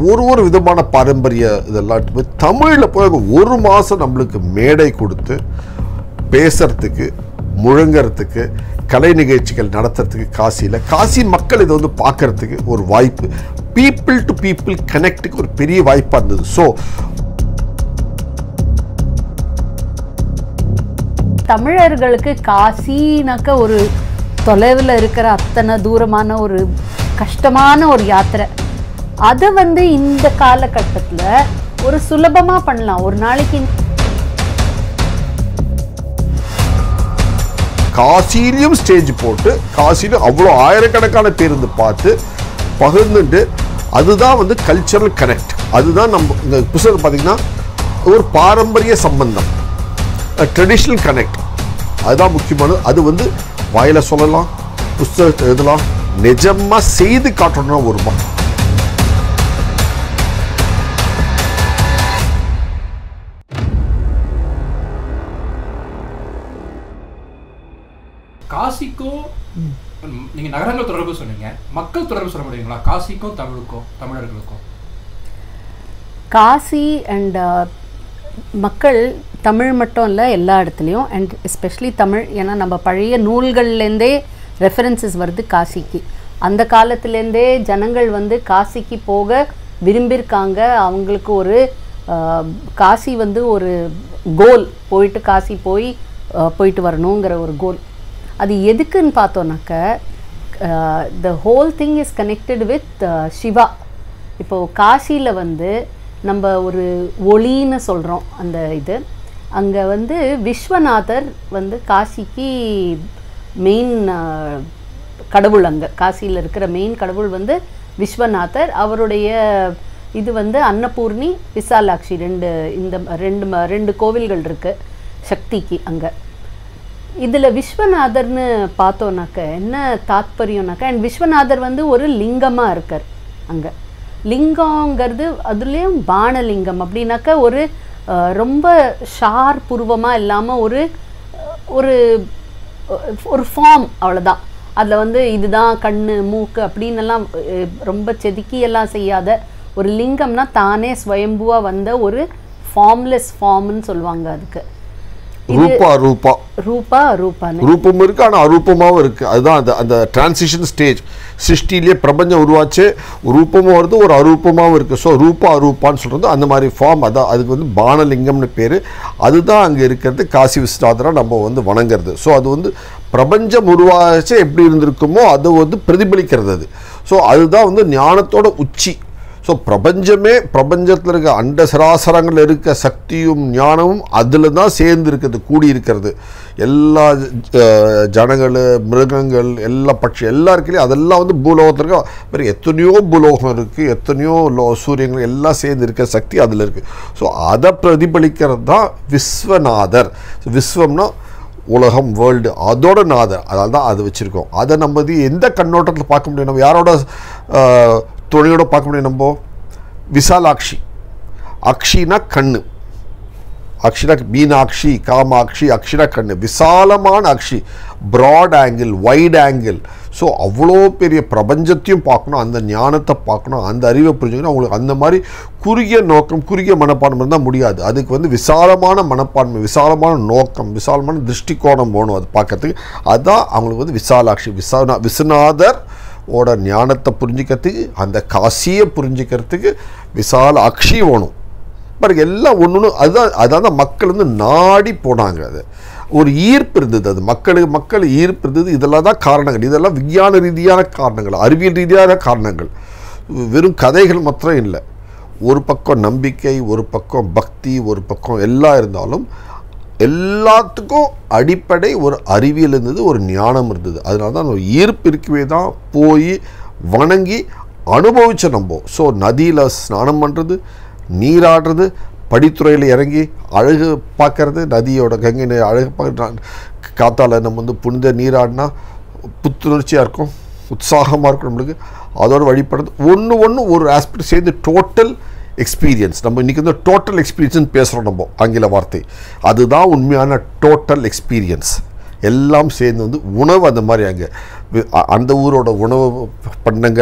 ஒரு ஒரு விதமான பாரம்பரிய இதெல்லாம் தமிழில் போய் ஒரு மாதம் நம்மளுக்கு மேடை கொடுத்து பேசுறதுக்கு முழங்கறதுக்கு கலை நிகழ்ச்சிகள் நடத்துறதுக்கு காசியில் காசி மக்கள் இதை வந்து பார்க்கறதுக்கு ஒரு வாய்ப்பு பீப்புள் டு பீப்புள் கனெக்டுக்கு ஒரு பெரிய வாய்ப்பாக இருந்தது ஸோ தமிழர்களுக்கு காசினாக்க ஒரு தொலைவில் இருக்கிற அத்தனை தூரமான ஒரு கஷ்டமான ஒரு யாத்திரை அதை வந்து இந்த காலகட்டத்தில் ஒரு சுலபமாக பண்ணலாம் ஒரு நாளைக்கு காசிலையும் ஸ்டேஜ் போட்டு காசிலும் அவ்வளோ ஆயிரக்கணக்கான பேர் இருந்து பார்த்து பகிர்ந்துட்டு அதுதான் வந்து கல்ச்சரல் கனெக்ட் அதுதான் நம்ம இந்த புத்தகம் பார்த்தீங்கன்னா ஒரு பாரம்பரிய சம்பந்தம் ட்ரெடிஷ்னல் கனெக்ட் அதுதான் முக்கியமானது அது வந்து வாயில சொல்லலாம் புஸ்தகத்தை எழுதலாம் நிஜமா செய்து காட்டணும்னா ஒரு மா- காசிக்கும் ம், நீங்க நகரங்கள் தொடர்பு சொன்னீங்க மக்கள் தொடர்பு சொல்ல முடியுங்களா காசிக்கும் தமிழுக்கும் தமிழர்களுக்கும் காசி அண்ட் மக்கள் தமிழ் மட்டும் இல்லை எல்லா இடத்துலையும் அண்ட் எஸ்பெஷலி தமிழ் ஏன்னா நம்ம பழைய நூல்கள்லேருந்தே ரெஃபரன்சஸ் வருது காசிக்கு அந்த காலத்துலேருந்தே ஜனங்கள் வந்து காசிக்கு போக விரும்பியிருக்காங்க அவங்களுக்கு ஒரு அஹ், காசி வந்து ஒரு கோல் போயிட்டு காசி போய் அஹ், போயிட்டு வரணுங்கிற ஒரு கோல் அது எதுக்குன்னு பார்த்தோன்னாக்க the whole thing is connected with Shiva இப்போ காசியில் வந்து நம்ம ஒரு ஒளின்னு சொல்கிறோம் அந்த இது அங்கே வந்து விஸ்வநாதர் வந்து காசிக்கு மெயின் கடவுள் அங்கே காசியில் இருக்கிற மெயின் கடவுள் வந்து விஸ்வநாதர் அவருடைய இது வந்து அன்னபூர்ணி விசாலாட்சி ரெண்டு இந்த ரெண்டு ம- ரெண்டு கோவில்கள் இருக்குது சக்திக்கு அங்கே இதில் விஸ்வநாதர்னு பார்த்தோன்னாக்க என்ன தாத்பரியம்னாக்க அண்ட் விஸ்வநாதர் வந்து ஒரு லிங்கமாக இருக்கார் அங்கே லிங்கங்கிறது அதுலேயும் பானலிங்கம் அப்படின்னாக்க ஒரு அஹ், ரொம்ப ஷார்ப் உருவமாக இல்லாமல் ஒரு அஹ், ஒரு ஒரு ஃபார்ம் அவ்வளோதான் அதில் வந்து இதுதான் கண்ணு மூக்கு அப்படின்னு எல்லாம் அஹ், ரொம்ப செதுக்கி எல்லாம் செய்யாத ஒரு லிங்கம்னா தானே ஸ்வயம்புவாக வந்த ஒரு ஃபார்ம்லெஸ் ஃபார்ம்னு சொல்லுவாங்க அதுக்கு ரூபா ரூபா ரூபா ரூபான்னு ரூபம் இருக்கு ஆனால் அரூபமாகவும் இருக்கு அதுதான் அந்த அந்த டிரான்சிஷன் ஸ்டேஜ் சிருஷ்டிலேயே பிரபஞ்சம் உருவாச்சு ரூபமும் வருது ஒரு அரூபமாகவும் இருக்கு ஸோ ரூபா அரூபான்னு சொல்றது அந்த மாதிரி ஃபார்ம் அதான் அதுக்கு வந்து பானலிங்கம்னு பேர் அதுதான் அங்கே இருக்கிறது காசி விஸ்வநாதரை நம்ம வந்து வணங்குறது ஸோ அது வந்து பிரபஞ்சம் உருவாச்சு எப்படி இருந்திருக்குமோ அதை வந்து பிரதிபலிக்கிறது அது ஸோ அதுதான் வந்து ஞானத்தோட உச்சி ஸோ பிரபஞ்சமே பிரபஞ்சத்தில் இருக்க அண்ட சராசரங்களில் இருக்க சக்தியும் ஞானமும் அதில் தான் சேர்ந்து இருக்கிறது கூடி இருக்கிறது எல்லா அஹ், ஜனங்கள் மிருகங்கள் எல்லா பட்சி எல்லா இருக்குல்லையும் அதெல்லாம் வந்து பூலோகத்தில் இருக்க பிறகு எத்தனையோ பூலோகம் இருக்குது எத்தனையோ லோ சூரியங்கள் எல்லாம் சேர்ந்து இருக்க சக்தி அதில் இருக்குது ஸோ அதை பிரதிபலிக்கிறது தான் விஸ்வநாதர் விஸ்வம்னா உலகம் வேர்ல்டு அதோட நாதர் அதனால தான் அதை வச்சுருக்கோம் அதை நம்ம வந்து எந்த கண்ணோட்டத்தில் பார்க்க முடியும் நம்ம யாரோட ஆஹ், துணையோட பார்க்க முடியும் நம்ம விசாலாட்சி அக்ஷினா கண்ணு அக்ஷினா மீனாட்சி காமாட்சி அக்ஷினா கண்ணு விசாலமான அக்ஷி broad angle wide angle so அவ்வளோ பெரிய பிரபஞ்சத்தையும் பார்க்கணும் அந்த ஞானத்தை பார்க்கணும் அந்த அறிவை புரிஞ்சுக்கணும் அவங்களுக்கு அந்த மாதிரி குறுகிய நோக்கம் குறுகிய மனப்பான்மை இருந்தால் முடியாது அதுக்கு வந்து விசாலமான மனப்பான்மை விசாலமான நோக்கம் விசாலமான திருஷ்டிகோணம் போகணும் அது பார்க்கறதுக்கு அதுதான் அவங்களுக்கு வந்து விசாலாட்சி விசானா விஸ்வநாதர் ஓட ஞானத்தை புரிஞ்சுக்கிறதுக்கு அந்த காசியை புரிஞ்சுக்கிறதுக்கு விசால அக்ஷி வேணும் பாருங்க எல்லாம் ஒன்று ஒன்று அதுதான் அதான் தான் மக்கள் வந்து நாடி போனாங்க அது ஒரு ஈர்ப்பு இருந்தது அது மக்களுக்கு மக்கள் ஈர்ப்பு இருந்தது இதெல்லாம் தான் காரணங்கள் இதெல்லாம் விஞ்ஞான ரீதியான காரணங்கள் அறிவியல் ரீதியான காரணங்கள் வெறும் கதைகள் மாத்திரம் இல்லை ஒரு பக்கம் நம்பிக்கை ஒரு பக்கம் பக்தி ஒரு பக்கம் எல்லாம் இருந்தாலும் எல்லாத்துக்கும் அடிப்படை ஒரு அறிவியல் இருந்தது ஒரு ஞானம் இருந்தது அதனால தான் ஒரு ஈர்ப்பு இருக்கவே தான் போய் வணங்கி அனுபவிச்ச நம்ம ஸோ நதியில் ஸ்நானம் பண்ணுறது நீராடுறது படித்துறையில் இறங்கி அழகு பார்க்கறது நதியோட கங்கை நீர் அழகு பார்க்க காத்தால நம்ம வந்து புனித நீராடினா புத்துணர்ச்சியாக இருக்கும் உற்சாகமாக இருக்கும் நம்மளுக்கு அதோட வழிபடுறது ஒன்று ஒன்று ஒரு ஆஸ்பெக்ட் சேர்ந்து டோட்டல் எக்ஸ்பீரியன்ஸ் நம்ம இன்றைக்கி வந்து டோட்டல் எக்ஸ்பீரியன்ஸ் பேசுகிறோம் நம்ம ஆங்கில வார்த்தை அதுதான் உண்மையான டோட்டல் எக்ஸ்பீரியன்ஸ் எல்லாம் சேர்ந்து வந்து உணவு அந்த மாதிரி அங்கே வி- அ- அந்த ஊரோட உணவு பண்ணங்கள்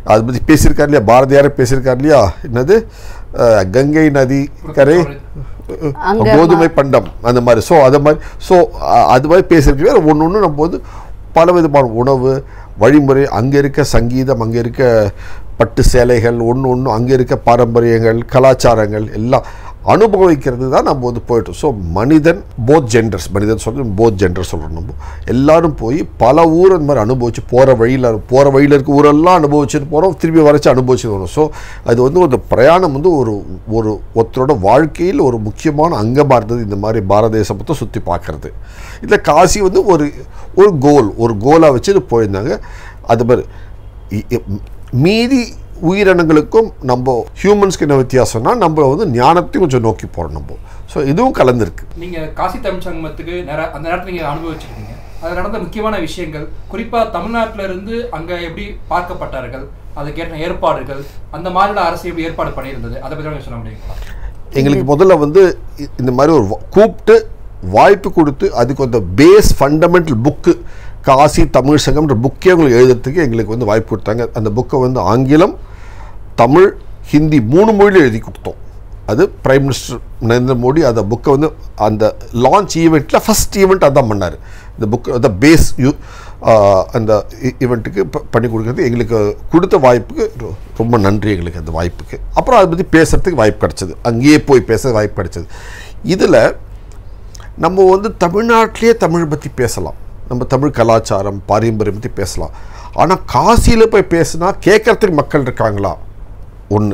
அதை பற்றி பேசியிருக்கார் இல்லையா பாரதியாரே பேசியிருக்கார் இல்லையா என்னது அஹ், கங்கை நதி கரை அங்க கோதுமை பண்டம் அந்த மாதிரி ஸோ அது மாதிரி ஸோ அது மாதிரி பேசியிருக்கவே ஒன்று ஒன்று நம்ம வந்து பல விதமான உணவு வழிமுறை அங்கே இருக்க சங்கீதம் அங்கே இருக்க பட்டு சேலைகள் ஒன்று ஒன்று அங்கே இருக்க பாரம்பரியங்கள் கலாச்சாரங்கள் எல்லாம் அனுபவிக்கிறது தான் நம்ம வந்து போயிட்டோம் ஸோ மனிதன் போத் ஜெண்டர்ஸ் மனிதன் சொல்றது போத் ஜெண்டர் சொல்கிறோம் நம்ம எல்லாரும் போய் பல ஊர் அந்த மாதிரி அனுபவிச்சு போகிற வழியில் போகிற வழியில் இருக்க ஊரெல்லாம் அனுபவிச்சுட்டு போகிறோம் திரும்பி வரைச்சு அனுபவிச்சுட்டு வரோம் ஸோ அது வந்து ஒரு பிரயாணம் வந்து ஒரு ஒரு ஒருத்தரோட வாழ்க்கையில் ஒரு முக்கியமான அங்கமாக இருந்தது இந்த மாதிரி பாரத தேசம் மொத்தம் சுற்றி பார்க்குறது இதில் காசி வந்து ஒரு ஒரு கோல் ஒரு கோலாக வச்சுட்டு போயிருந்தாங்க அது மாதிரி இ- இ- மீதி உயிரினங்களுக்கும் நம்ம ஹியூமன்ஸ்க்கு என்ன வித்தியாசம்னா நம்ம வந்து ஞானத்தையும் கொஞ்சம் நோக்கி போகிறோம் நம்ம ஸோ இதுவும் கலந்துருக்கு நீங்க காசி தமிழ் சங்கமத்துக்கு நேர அந்த நேரத்தில் நீங்க அனுபவிச்சிருக்கீங்க அது நடந்த முக்கியமான விஷயங்கள் குறிப்பா தமிழ்நாட்டுல இருந்து அங்க எப்படி பார்க்கப்பட்டார்கள் அதுக்கேற்ற ஏற்பாடுகள் அந்த மாதிரியான அரசு எப்படி ஏற்பாடு பண்ணியிருந்தது அதை பற்றி கொஞ்சம் சொல்ல முடியுங்களா எங்களுக்கு முதல்ல வந்து இ- இந்த மாதிரி ஒரு வ- கூப்பிட்டு வாய்ப்பு கொடுத்து அதுக்கு அந்த base fundamental book Kashi Tamil சங்கம்ன்ற புக்கே உங்களுக்கு எழுதுறதுக்கு எங்களுக்கு வந்து வாய்ப்பு கொடுத்தாங்க அந்த புக்கை வந்து ஆங்கிலம் தமிழ் ஹிந்தி மூணு மொழியில் எழுதி கொடுத்தோம் அது பிரைம் மினிஸ்டர் நரேந்திர மோடி அந்த புக்கை வந்து அந்த லான்ச் ஈவெண்ட்டில் ஃபஸ்ட் ஈவெண்ட் அதான் பண்ணார் இந்த புக் அந்த பேஸ் யூ அந்த ஈவெண்ட்டுக்கு பண்ணி கொடுக்கறது எங்களுக்கு கொடுத்த வாய்ப்புக்கு ரொ- ரொம்ப நன்றி எங்களுக்கு அந்த வாய்ப்புக்கு அப்புறம் அதை பற்றி பேசுகிறதுக்கு வாய்ப்பு கிடைச்சது அங்கேயே போய் பேச வாய்ப்பு கிடைச்சது இதில் நம்ம வந்து தமிழ்நாட்டிலேயே தமிழ் பற்றி பேசலாம் நம்ம தமிழ் கலாச்சாரம் பாரம்பரியம் பற்றி பேசலாம் ஆனால் காசியில் போய் பேசுனா கேட்கறதுக்கு மக்கள் இருக்காங்களா ஒன்று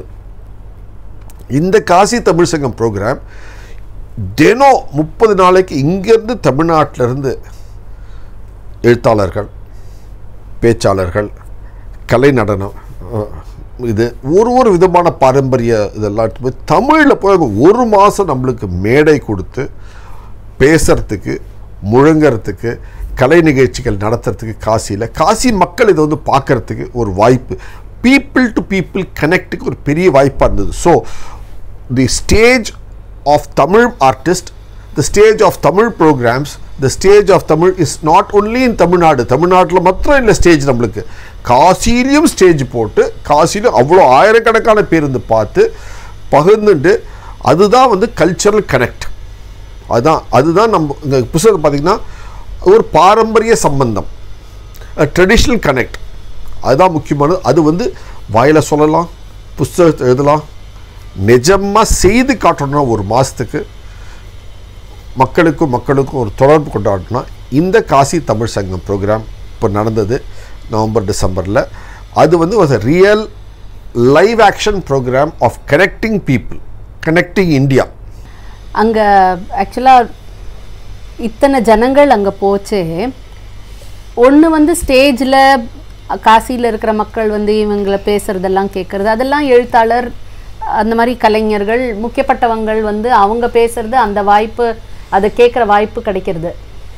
இந்த காசி தமிழ் சங்கம் ப்ரோக்ராம் தினம் முப்பது நாளைக்கு இங்கேருந்து தமிழ்நாட்டிலேருந்து எழுத்தாளர்கள் பேச்சாளர்கள் கலை நடனம் அஹ், இது ஒரு ஒரு விதமான பாரம்பரிய இதெல்லாம் போய் தமிழில் போய் அவங்க ஒரு மாதம் நம்மளுக்கு மேடை கொடுத்து பேசுறதுக்கு முழங்கறதுக்கு கலை நிகழ்ச்சிகள் நடத்துறதுக்கு காசியில் காசி மக்கள் இதை வந்து பார்க்கறதுக்கு ஒரு வாய்ப்பு பீப்புள் டு பீப்புள் கனெக்டுக்கு ஒரு பெரிய வாய்ப்பாக இருந்தது so the stage of Tamil artist the stage of Tamil programmes the stage of Tamil is not only in Tamil Nadu தமிழ்நாட்டில் மாத்திரம் இல்லை ஸ்டேஜ் நம்மளுக்கு காசிலையும் ஸ்டேஜ் போட்டு காசிலையும் அவ்வளோ ஆயிரக்கணக்கான பேர் வந்து பார்த்து பகிர்ந்துட்டு அதுதான் வந்து கல்ச்சரல் கனெக்ட் அதுதான் அதுதான் நம்ம இந்த புத்தகத்தை பார்த்தீங்கன்னா ஒரு பாரம்பரிய சம்பந்தம் ட்ரெடிஷ்னல் கனெக்ட் அதுதான் முக்கியமானது அது வந்து வாயில் சொல்லலாம் புஸ்தகத்தை எழுதலாம் நிஜமாக செய்து காட்டணும்னா ஒரு மாதத்துக்கு மக்களுக்கும் மக்களுக்கும் ஒரு தொடர்பு கொண்டாடணும்னா இந்த காசி தமிழ் சங்கம் ப்ரோக்ராம் இப்போ நடந்தது நவம்பர் டிசம்பரில் அது வந்து was a real live action programme of connecting people connecting India அங்கே ஆக்சுவலாக இத்தனை ஜனங்கள் அங்கே போச்சு ஒன்று வந்து ஸ்டேஜில் காசியில் இருக்கிற மக்கள் வந்து இவங்களை பேசுகிறதெல்லாம் கேட்குறது அதெல்லாம் எழுத்தாளர் அந்த மாதிரி கலைஞர்கள் முக்கியப்பட்டவங்கள் வந்து அவங்க பேசுறது அந்த வாய்ப்பு அதை கேட்குற வாய்ப்பு கிடைக்கிறது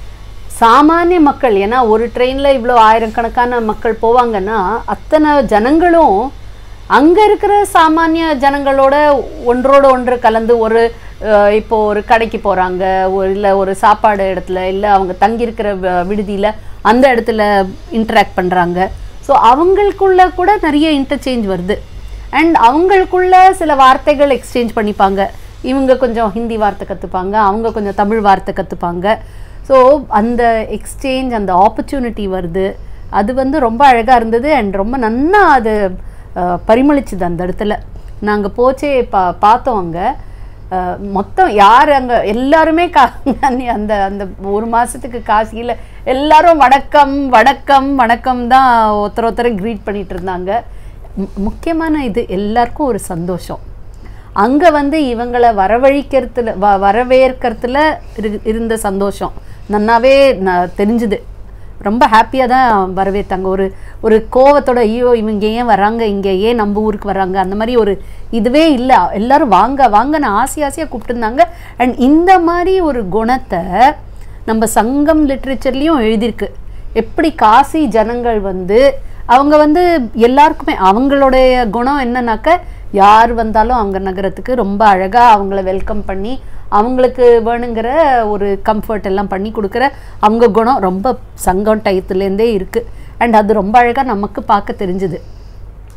சாமானிய மக்கள் ஏன்னா ஒரு ட்ரெயினில் இவ்வளோ ஆயிரக்கணக்கான மக்கள் போவாங்கன்னா அத்தனை ஜனங்களும் அங்கே இருக்கிற சாமானிய ஜனங்களோட ஒன்றோட ஒன்று கலந்து ஒரு அஹ், இப்போ ஒரு கடைக்கு போகிறாங்க ஒரு இல்லை ஒரு சாப்பாடு இடத்துல இல்லை அவங்க தங்கியிருக்கிற விடுதியில் அந்த இடத்துல இன்டராக்ட் பண்ணுறாங்க ஸோ அவங்களுக்குள்ள கூட நிறைய இன்டர்சேஞ்ச் வருது அண்ட் அவங்களுக்குள்ள சில வார்த்தைகள் எக்ஸ்சேஞ்ச் பண்ணிப்பாங்க இவங்க கொஞ்சம் ஹிந்தி வார்த்தை கற்றுப்பாங்க அவங்க கொஞ்சம் தமிழ் வார்த்தை கற்றுப்பாங்க ஸோ அந்த எக்ஸ்சேஞ்ச் அந்த ஆப்பர்ச்சுனிட்டி வருது அது வந்து ரொம்ப அழகாக இருந்தது அண்ட் ரொம்ப நன்னா அது அஹ், பரிமளிச்சுது அந்த இடத்துல நாங்கள் போச்சே பா பார்த்தோம் அங்கே அஹ், மொத்தம் யார் அங்கே எல்லாருமே கா அந்த அந்த ஒரு மாதத்துக்கு காசியில் எல்லாரும் வணக்கம் வணக்கம் வணக்கம் தான் ஒருத்தர் ஒருத்தரை க்ரீட் பண்ணிட்டு இருந்தாங்க மு- முக்கியமான இது எல்லாருக்கும் ஒரு சந்தோஷம் அங்கே வந்து இவங்களை வரவழிக்கிறதுல வ வரவேற்கிறதுல இரு இருந்த சந்தோஷம் நன்னாவே நான் தெரிஞ்சுது ரொம்ப ஹாப்பியாக தான் வரவேற்றாங்க ஒரு ஒரு கோவத்தோட ஐயோ இவங்க ஏன் வராங்க இங்கே ஏன் நம்ம ஊருக்கு வராங்க அந்த மாதிரி ஒரு இதுவே இல்லை எல்லாரும் வாங்க வாங்கன்னு ஆசை ஆசையாக கூப்பிட்டுருந்தாங்க அண்ட் இந்த மாதிரி ஒரு குணத்தை நம்ம சங்கம் லிட்ரேச்சர்லேயும் எழுதியிருக்கு எப்படி காசி ஜனங்கள் வந்து அவங்க வந்து எல்லாருக்குமே அவங்களுடைய குணம் என்னன்னாக்க யார் வந்தாலும் அவங்க நகரத்துக்கு ரொம்ப அழகாக அவங்கள வெல்கம் பண்ணி அவங்களுக்கு வேணுங்கிற ஒரு கம்ஃபர்ட் எல்லாம் பண்ணி கொடுக்குற அவங்க குணம் ரொம்ப சங்கம் டயத்துலேருந்தே இருக்குது அண்ட் அது ரொம்ப அழகாக நமக்கு பார்க்க தெரிஞ்சுது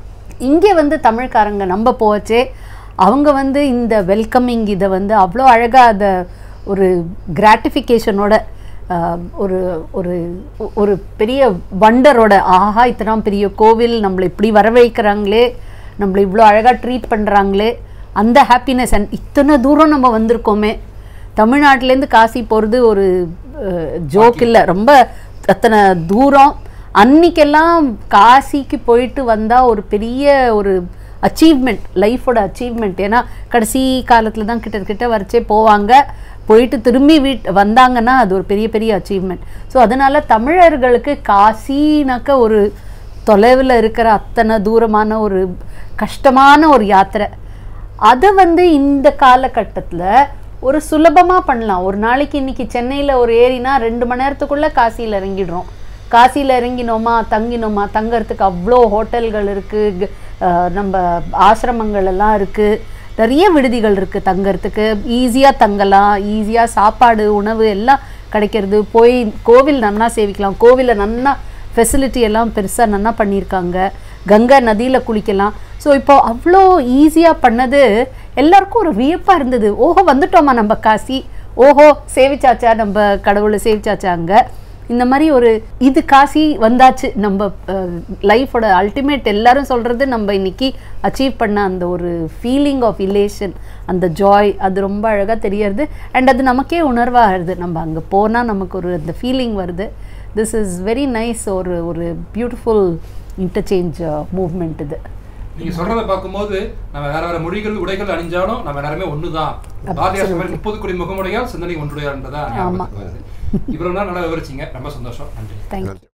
இங்கே வந்து தமிழ்காரங்க நம்ம போச்சே அவங்க வந்து இந்த வெல்கமிங் இதை வந்து அவ்வளோ அழகாக அதை ஒரு கிராட்டிஃபிகேஷனோட ஒரு ஒரு ஒரு பெரிய வண்டரோட ஆஹா இத்தனை பெரிய கோவில் நம்மளை இப்படி வரவேற்கிறாங்களே நம்மளை இவ்வளோ அழகாக ட்ரீட் பண்ணுறாங்களே அந்த ஹாப்பினஸ் அண்ட் இத்தனை தூரம் நம்ம வந்திருக்கோமே தமிழ்நாட்டிலேருந்து காசி போகிறது ஒரு ஜோக் இல்லை ரொம்ப அத்தனை தூரம் அன்னைக்கெல்லாம் காசிக்கு போயிட்டு வந்தால் ஒரு பெரிய ஒரு அச்சீவ்மெண்ட் லைஃபோட அச்சீவ்மெண்ட் ஏன்னா கடைசி காலத்தில் தான் கிட்ட கிட்ட வரைச்சே போவாங்க போயிட்டு திரும்பி வீட் வந்தாங்கன்னா அது ஒரு பெரிய பெரிய அச்சீவ்மெண்ட் ஸோ அதனால தமிழர்களுக்கு காசினாக்க ஒரு தொலைவில் இருக்கிற அத்தனை தூரமான ஒரு கஷ்டமான ஒரு யாத்திரை அதை வந்து இந்த காலகட்டத்தில் ஒரு சுலபமாக பண்ணலாம் ஒரு நாளைக்கு இன்னைக்கு சென்னையில் ஒரு ஏரினா ரெண்டு மணி நேரத்துக்குள்ளே காசியில் இறங்கிடுறோம் காசியில் இறங்கினோமா தங்கினோமா தங்கறதுக்கு அவ்வளோ ஹோட்டல்கள் இருக்குது நம்ம ஆசிரமங்கள் எல்லாம் இருக்குது நிறைய விடுதிகள் இருக்குது தங்கறதுக்கு ஈஸியாக தங்கலாம் ஈஸியாக சாப்பாடு உணவு எல்லாம் கிடைக்கிறது போய் கோவில் நன்னா சேவிக்கலாம் கோவிலில் நன்னா ஃபெசிலிட்டி எல்லாம் பெருசாக நன்னா பண்ணியிருக்காங்க கங்கை நதியில் குளிக்கலாம் ஸோ இப்போ அவ்வளோ ஈஸியாக பண்ணது எல்லாருக்கும் ஒரு வியப்பாக இருந்தது ஓஹோ வந்துட்டோமா நம்ம காசி ஓஹோ சேவிச்சாச்சா நம்ம கடவுளை சேவிச்சாச்சா அங்கே இந்த மாதிரி ஒரு இது காசி வந்தாச்சு நம்ம லைஃபோட அல்டிமேட் எல்லாரும் சொல்கிறது நம்ம இன்னைக்கு அச்சீவ் பண்ண அந்த ஒரு ஃபீலிங் ஆஃப் இலேஷன் அந்த ஜாய் அது ரொம்ப அழகாக தெரியறது அண்ட் அது நமக்கே உணர்வாகிறது நம்ம அங்கே போனால் நமக்கு ஒரு அந்த ஃபீலிங் வருது திஸ் இஸ் வெரி நைஸ் ஒரு ஒரு பியூட்டிஃபுல் இன்டர்சேஞ்ச் மூவ்மெண்ட் இது நீங்க சொல்றத பார்க்கும்போது நம்ம வேற வேற மொழிகள் உடைகள் அணிஞ்சாலும் நம்ம எல்லாருமே ஒண்ணுதான் பாரதியார் சொன்ன மாதிரி முப்பது கோடி முகமுடையால் சிந்தனை ஒன்றுடையான்றதா ஞாபகத்துக்கு வருது இவ்வளவு நேரம் நல்லா விவரிச்சீங்க ரொம்ப சந்தோஷம் நன்றி தேங்க்யூ